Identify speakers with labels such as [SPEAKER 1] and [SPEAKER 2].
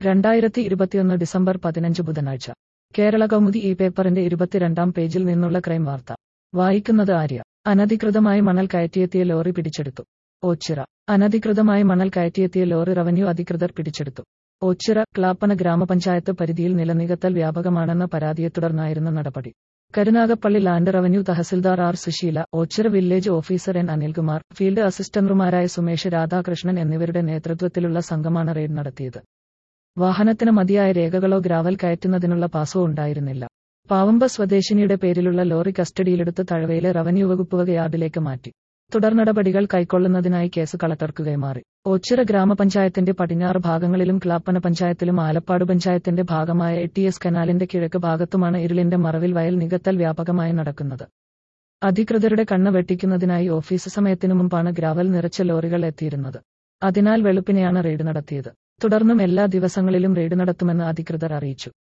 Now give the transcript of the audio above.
[SPEAKER 1] രണ്ടായിരത്തി ഇരുപത്തിയൊന്ന് ഡിസംബർ പതിനഞ്ച് ബുധനാഴ്ച കേരള കൗമുദി ഈ പേപ്പറിന്റെ ഇരുപത്തിരണ്ടാം പേജിൽ നിന്നുള്ള ക്രൈം വാർത്ത വായിക്കുന്നത് ആര്യ അനധികൃതമായി മണൽ കയറ്റിയെത്തിയ ലോറി പിടിച്ചെടുത്തു ഓച്ചിറ അനധികൃതമായി മണൽ കയറ്റിയെത്തിയ ലോറി റവന്യൂ അധികൃതർ പിടിച്ചെടുത്തു ഓച്ചിറ ക്ലാപ്പന ഗ്രാമപഞ്ചായത്ത് പരിധിയിൽ നിലനികത്തൽ വ്യാപകമാണെന്ന പരാതിയെ തുടർന്നായിരുന്നു നടപടി കരുനാഗപ്പള്ളി ലാൻഡ് റവന്യൂ തഹസിൽദാർ R Susheela Ochira village officer N Anilkumar field അസിസ്റ്റന്റുമാരായ സുമേഷ് രാധാകൃഷ്ണൻ എന്നിവരുടെ നേതൃത്വത്തിലുള്ള സംഘമാണ് റെയ്ഡ് നടത്തിയത് വാഹനത്തിന് മതിയായ രേഖകളോ ഗ്രാവൽ കയറ്റുന്നതിനുള്ള പാസോ ഉണ്ടായിരുന്നില്ല പാവമ്പ സ്വദേശിനിയുടെ പേരിലുള്ള ലോറി കസ്റ്റഡിയിലെടുത്ത് തഴവയിലെ റവന്യൂ വകുപ്പ് വക യാർഡിലേക്ക് മാറ്റി തുടർ നടപടികൾ കൈക്കൊള്ളുന്നതിനായി കേസ് കളക്ടർക്ക് കൈമാറി ഓച്ചിറ ഗ്രാമപഞ്ചായത്തിന്റെ പടിഞ്ഞാറ് ഭാഗങ്ങളിലും ക്ലാപ്പന പഞ്ചായത്തിലും ആലപ്പാട് പഞ്ചായത്തിന്റെ ഭാഗമായ എ ടി എസ് കനാലിന്റെ കിഴക്ക് ഭാഗത്തുമാണ് ഇരുളിന്റെ മറവിൽ വയൽ നികത്തൽ വ്യാപകമായി നടക്കുന്നത് അധികൃതരുടെ കണ്ണ് വെട്ടിക്കുന്നതിനായി ഓഫീസ് സമയത്തിനു മുമ്പാണ് ഗ്രാവൽ നിറച്ച ലോറികൾ എത്തിയിരുന്നത് അതിനാൽ വെളുപ്പിനെയാണ് റെയ്ഡ് നടത്തിയത് തുടർന്നും എല്ലാ ദിവസങ്ങളിലും റെയ്ഡ് നടത്തുമെന്ന് അധികൃതർ അറിയിച്ചു